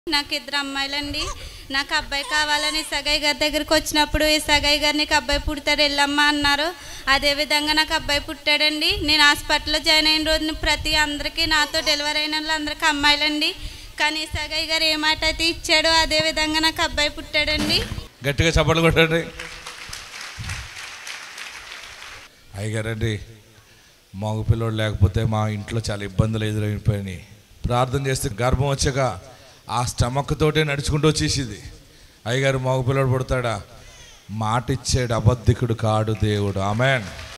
నాకు ఇద్దరు అమ్మాయిలండి నాకు అబ్బాయి కావాలని సగయ్య గారి దగ్గరికి వచ్చినప్పుడు ఈ సగయ్య గారు నీకు అబ్బాయి పుడతాడు వెళ్ళమ్మా అన్నారు అదేవిధంగా నాకు అబ్బాయి పుట్టాడండి నేను హాస్పిటల్లో జాయిన్ అయిన రోజున ప్రతి అందరికీ నాతో డెలివరీ అయిన వాళ్ళందరికీ అమ్మాయిలండి కానీ ఈ సగయ్య గారు ఏ మాట అయితే ఇచ్చాడో అదే విధంగా నాకు అబ్బాయి పుట్టాడండి గట్టిగా చప్పట్లు కొట్టండి అయ్యగారండి మగపిల్లడు లేకపోతే మా ఇంట్లో చాలా ఇబ్బందులు ఎదురైపోయినాయి ప్రార్థన చేస్తే గర్భం వచ్చాక ఆ స్టమక్ తోటే నడుచుకుంటూ వచ్చేసింది అయ్యగారు మగపిల్లడు పుడతాడా మాట ఇచ్చాడు అబద్ధికుడు కాడు దేవుడు ఆమెన్